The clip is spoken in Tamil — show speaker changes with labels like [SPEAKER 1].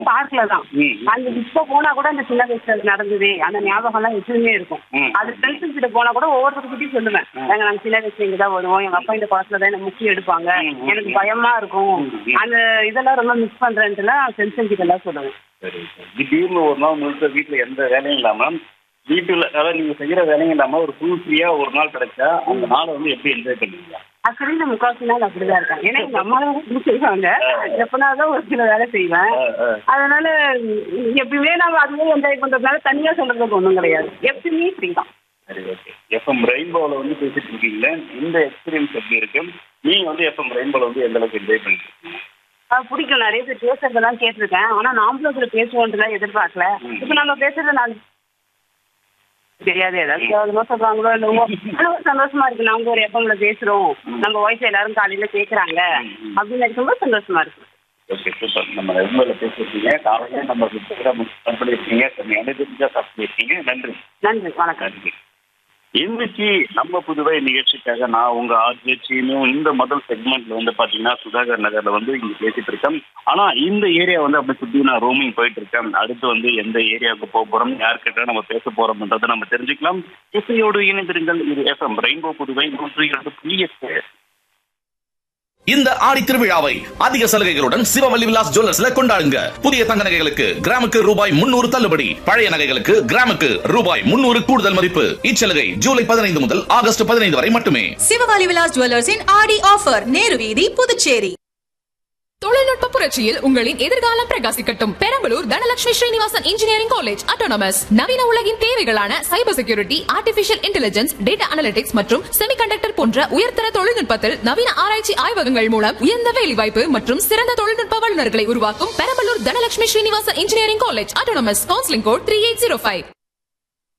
[SPEAKER 1] பார்க்ல தான்
[SPEAKER 2] ம்.
[SPEAKER 1] அந்த இப்ப போனா கூட அந்த சின்ன வயசுல அது நடந்தது அந்த ஞாபகம் எல்லாம் எப்பவுமே இருக்கும்
[SPEAKER 2] ம்.
[SPEAKER 1] அது ஃப்ரெண்ட்ஸ் கிட்ட போனா கூட ஒவ்வொருத்தர்கிட்டயும் சொல்லுவேன் எங்க நாங்க சின்ன வயசுல இங்க தான் வருவோம் எங்க அப்பா இந்த குளத்துல தான் எனக்கு முக்கியம் எடுப்பாங்க
[SPEAKER 2] ம், ம்.
[SPEAKER 1] எனக்கு பயமா இருக்கும்
[SPEAKER 2] ம், ம்.
[SPEAKER 1] அந்த இதெல்லாம் ரொம்ப மிஸ் பண்றேன்ட்டுலாம் ஃப்ரெண்ட்ஸ் கிட்ட எல்லாம் சொல்லுவேன்
[SPEAKER 2] சரி சரி திடீர்னு ஒரு நாள் முழுக்க வீட்டில் எந்த வேலையும் இல்லாமல் வீட்டில் அதாவது நீங்கள் செய்கிற வேலையும் இல்லாமல் ஒரு ஃபுல் ஃப்ரீயாக ஒரு நாள் கிடைச்சா அந்த நாளை வந்து எப்படி என்ஜாய் பண்ணுவீங்க
[SPEAKER 1] ஆக்சுவலி நான் முக்கால்வாசி நாள் அப்படிதான் இருக்கேன் ஏன்னா எங்க அம்மா தான் செய்வாங்க எப்பனாதான் ஒரு சில வேலை செய்வேன்
[SPEAKER 2] ஆ, ஆ.
[SPEAKER 1] அதனால எப்பயுமே நம்ம அதுவே என்ஜாய் பண்றதுனால தனியா சொல்றதுக்கு ஒண்ணும் கிடையாது எப்பயுமே ஃப்ரீ தான்
[SPEAKER 2] சரி ஓகே எஃப்எம் ரெயின்போவில் வந்து பேசிட்டு இருக்கீங்களே இந்த எக்ஸ்பீரியன்ஸ் எப்படி இருக்கு நீங்கள் வந்து எஃப்எம் ரெயின்போவில் வந்து எந்த அளவுக்கு என்ஜாய் பண்ணிட்டு இருக்கீங்க
[SPEAKER 1] அது பிடிக்கும் நிறைய பேர் பேசுறதெல்லாம் கேட்டிருக்கேன் ஆனா நாமளும் அதுல பேசுவோன்றதெல்லாம் எதிர்பார்க்கல
[SPEAKER 2] ம்.
[SPEAKER 1] இப்ப நம்ம பேசுறது நான் தெரியாது ஏதாவது கேவலமா சொல்றாங்களோ இல்லவோ ஆனா ஒரு சந்தோஷமா இருக்கு நாங்க ஒரு எப்பம்ல பேசுறோம் நம்ம வாய்ஸ் எல்லாரும் காலையில கேக்குறாங்க
[SPEAKER 2] ம்.
[SPEAKER 1] அப்படின்னு இருக்கும்போது சந்தோஷமா இருக்கு
[SPEAKER 2] ஓகே சூப்பர் நம்ம ரெயின்போவில் பேசியிருக்கீங்க காலையில் நம்ம ப்ரோக்ராம் ஸ்டார்ட் பண்ணியிருக்கீங்க எனர்ஜெட்டிக்காக ஸ்டார்ட் பண்ணியிருக்கீங்க நன்றி
[SPEAKER 1] நன்றி வணக்கம்
[SPEAKER 2] நன்றி இன்னைக்கு நம்ம புதுவை நிகழ்ச்சிக்காக நான் உங்க ஆர்ஜே சீனும் இந்த முதல் செக்மெண்ட்ல வந்து பாத்தீங்கன்னா சுதாகர் நகர்ல வந்து இங்க பேசிட்டு இருக்கேன் ஆனா இந்த ஏரியா வந்து அப்படி சுத்தி நான் ரோமிங் போயிட்டு இருக்கேன் அடுத்து வந்து எந்த ஏரியாவுக்கு போக போறோம் யார்கிட்ட நம்ம பேச போறோம்ன்றதை நம்ம தெரிஞ்சுக்கலாம் இசையோடு இணைந்திருங்கள் இது எஃப்எம் ரெயின்போ புதுவை நூற்றி இரண்டு புள்ளி எட்டு
[SPEAKER 3] இந்த ஆடி திருவிழாவை அதிக சலுகைகளுடன் சிவவல்லி விலாஸ் ஜுவல்லர்ஸ்ல கொண்டாடுங்க புதிய தங்க நகைகளுக்கு கிராமுக்கு ரூபாய் முன்னூறு தள்ளுபடி பழைய நகைகளுக்கு கிராமுக்கு ரூபாய் முன்னூறு கூடுதல் மதிப்பு இச்சலுகை ஜூலை பதினைந்து முதல் ஆகஸ்ட் பதினைந்து வரை மட்டுமே
[SPEAKER 4] சிவகாலி விலாஸ் ஜுவல்லர்ஸின் ஆடி ஆஃபர் நேரு வீதி புதுச்சேரி
[SPEAKER 5] தொழில்நுட்ப புரட்சியில் உங்களின் எதிர்காலம் பிரகாசிக்கட்டும் Perambalur Dhanalakshmi Srinivasan engineering college autonomous நவீன உலகின் தேவைகளான cyber security artificial intelligence data analytics மற்றும் செமிகண்டக்டர் போன்ற உயர்தர தொழில்நுட்பத்தில் நவீன ஆராய்ச்சி ஆய்வகங்கள் மூலம் உயர்ந்த வேலைவாய்ப்பு மற்றும் சிறந்த தொழில்நுட்ப வல்லுநர்களை உருவாக்கும் Perambalur Dhanalakshmi Srinivasan engineering college autonomous counselling code three eight zero five